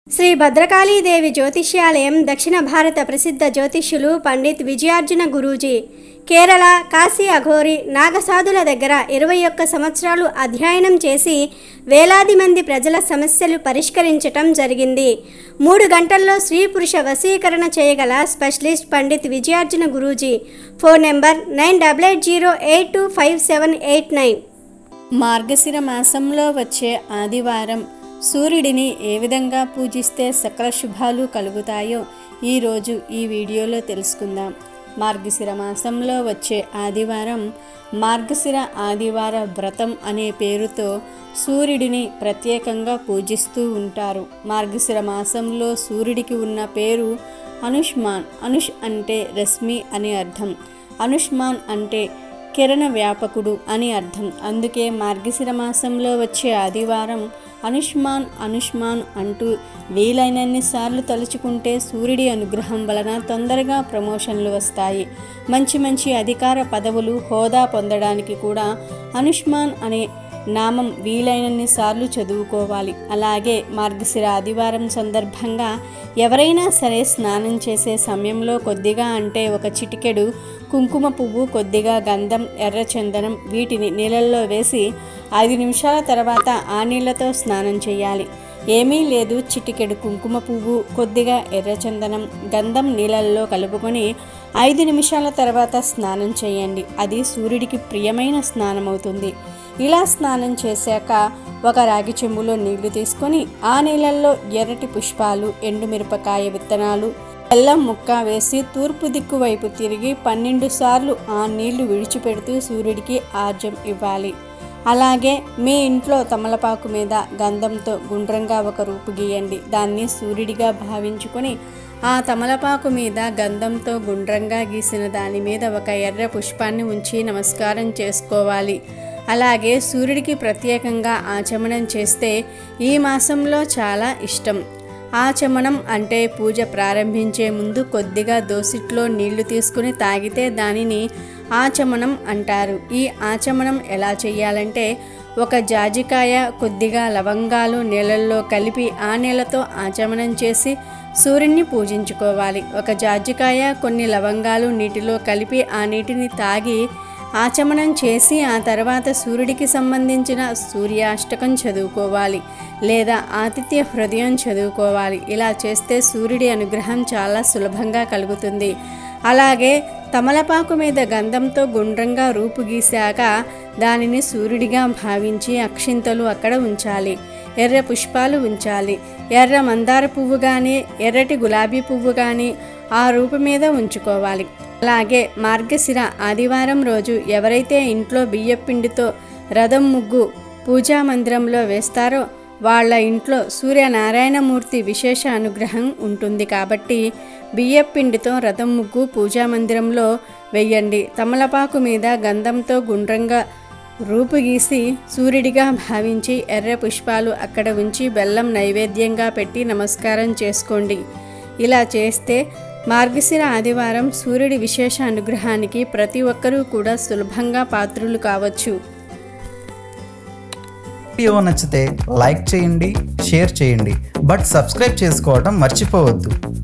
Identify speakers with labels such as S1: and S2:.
S1: శ్రీ భద్రకాళీదేవి జ్యోతిష్యాలయం దక్షిణ భారత ప్రసిద్ధ జ్యోతిష్యులు పండిత్ విజయార్జున గురూజీ కేరళ కాశీ అఘోరి నాగసాధుల దగ్గర ఇరవై ఒక్క సంవత్సరాలు అధ్యయనం చేసి వేలాది మంది ప్రజల సమస్యలు పరిష్కరించటం జరిగింది మూడు గంటల్లో స్త్రీ పురుష వశీకరణ చేయగల specialist Pandit Vijayarjuna Guruji phone number nine double eight zero eight two five seven eight nine
S2: మార్గశిర మాసంలో వచ్చే ఆదివారం సూర్యుడిని ఏ విధంగా పూజిస్తే సకల శుభాలు కలుగుతాయో ఈరోజు ఈ వీడియోలో తెలుసుకుందాం మార్గశిర మాసంలో వచ్చే ఆదివారం మార్గశిర ఆదివార వ్రతం అనే పేరుతో సూర్యుడిని ప్రత్యేకంగా పూజిస్తూ ఉంటారు మార్గశిర మాసంలో సూర్యుడికి ఉన్న పేరు అనుష్మాన్ అనుష్ అంటే రశ్మి అనే అర్థం అనుష్మాన్ అంటే కిరణ వ్యాపకుడు అని అర్థం అందుకే మార్గశిర మాసంలో వచ్చే ఆదివారం అనుష్మాన్ అనుష్మాన్ అంటూ వీలైనన్ని సార్లు తలుచుకుంటే సూర్యుడి అనుగ్రహం వలన తొందరగా ప్రమోషన్లు వస్తాయి మంచి మంచి అధికార పదవులు హోదా పొందడానికి కూడా అనుష్మాన్ అనే నామం వీలైనన్ని సార్లు చదువుకోవాలి అలాగే మార్గశిర ఆదివారం సందర్భంగా ఎవరైనా సరే స్నానం చేసే సమయంలో కొద్దిగా అంటే ఒక చిటికెడు కుంకుమ పువ్వు కొద్దిగా గంధం ఎర్ర చందనం వీటిని నీళ్ళల్లో వేసి ఐదు నిమిషాల తర్వాత ఆ నీళ్ళతో స్నానం చేయాలి ఏమీ లేదు చిటికెడు కుంకుమ పువ్వు కొద్దిగా ఎర్రచందనం గంధం నీళ్ళల్లో కలుపుకొని ఐదు నిమిషాల తర్వాత స్నానం చేయండి అది సూర్యుడికి ప్రియమైన స్నానం అవుతుంది ఇలా స్నానం చేశాక ఒక రాగి చెంబులో నీళ్లు తీసుకొని ఆ నీళ్ళల్లో ఎర్రటి పుష్పాలు ఎండుమిరపకాయ విత్తనాలు బెల్లం ముక్క వేసి తూర్పు దిక్కు వైపు తిరిగి పన్నెండు సార్లు ఆ నీళ్లు విడిచిపెడుతూ సూర్యుడికి ఆర్జం ఇవ్వాలి అలాగే మీ ఇంట్లో తమలపాకు మీద గంధంతో గుండ్రంగా ఒక రూపు గీయండి దాన్ని సూర్యుడిగా భావించుకొని ఆ తమలపాకు మీద గంధంతో గుండ్రంగా గీసిన దాని మీద ఒక ఎర్ర పుష్పాన్ని ఉంచి నమస్కారం చేసుకోవాలి అలాగే సూర్యుడికి ప్రత్యేకంగా ఆచమనం చేస్తే ఈ మాసంలో చాలా ఇష్టం ఆచమనం అంటే పూజ ప్రారంభించే ముందు కొద్దిగా దోసిట్లో నీళ్లు తీసుకుని తాగితే దానిని ఆచమనం అంటారు ఈ ఆచమనం ఎలా చేయాలంటే ఒక జాజికాయ కొద్దిగా లవంగాలు నీళ్ళల్లో కలిపి ఆ నీళ్ళతో ఆచమనం చేసి సూర్యుని పూజించుకోవాలి ఒక జాజికాయ కొన్ని లవంగాలు నీటిలో కలిపి ఆ నీటిని తాగి ఆచమనం చేసి ఆ తర్వాత సూర్యుడికి సంబంధించిన సూర్యాష్టకం చదువుకోవాలి లేదా ఆతిథ్య హృదయం చదువుకోవాలి ఇలా చేస్తే సూర్యుడి అనుగ్రహం చాలా సులభంగా కలుగుతుంది అలాగే తమలపాకు మీద గంధంతో గుండ్రంగా రూపు గీశాక దానిని సూర్యుడిగా భావించి అక్షింతలు అక్కడ ఉంచాలి ఎర్ర పుష్పాలు ఉంచాలి ఎర్ర మందార పువ్వు కానీ ఎర్రటి గులాబీ పువ్వు కానీ ఆ రూపు మీద ఉంచుకోవాలి అలాగే మార్గశిర ఆదివారం రోజు ఎవరైతే ఇంట్లో బియ్యపిండితో రథం ముగ్గు పూజా మందిరంలో వేస్తారో వాళ్ళ ఇంట్లో సూర్యనారాయణమూర్తి విశేష అనుగ్రహం ఉంటుంది కాబట్టి బియ్యపిండితో రథం ముగ్గు పూజా మందిరంలో వెయ్యండి తమలపాకు మీద గంధంతో గుండ్రంగా రూపు గీసి సూర్యుడిగా భావించి ఎర్ర పుష్పాలు అక్కడ ఉంచి బెల్లం నైవేద్యంగా పెట్టి నమస్కారం చేసుకోండి ఇలా చేస్తే మార్గశిర ఆదివారం సూర్యుడి విశేష అనుగ్రహానికి ప్రతి ఒక్కరూ కూడా సులభంగా పాత్రులు కావచ్చు
S3: వీడియో నచ్చితే లైక్ చేయండి షేర్ చేయండి బట్ సబ్స్క్రైబ్ చేసుకోవడం మర్చిపోవద్దు